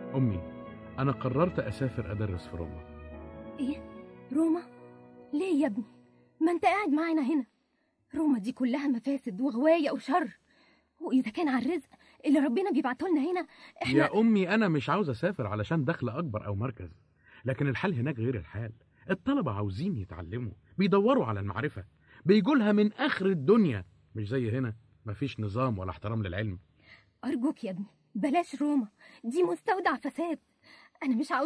أمي أنا قررت أسافر أدرس في روما ايه روما ليه يا ابني ما انت قاعد معانا هنا روما دي كلها مفاسد وغواية وشر واذا كان على الرزق اللي ربنا بيبعته لنا هنا احنا يا أمي أنا مش عاوز أسافر علشان دخل أكبر أو مركز لكن الحال هناك غير الحال الطلبة عاوزين يتعلموا بيدوروا على المعرفة بيجولها من آخر الدنيا مش زي هنا مفيش نظام ولا احترام للعلم ارجوك يا ابني بلاش روما دي مستودع فساد انا مش عاوز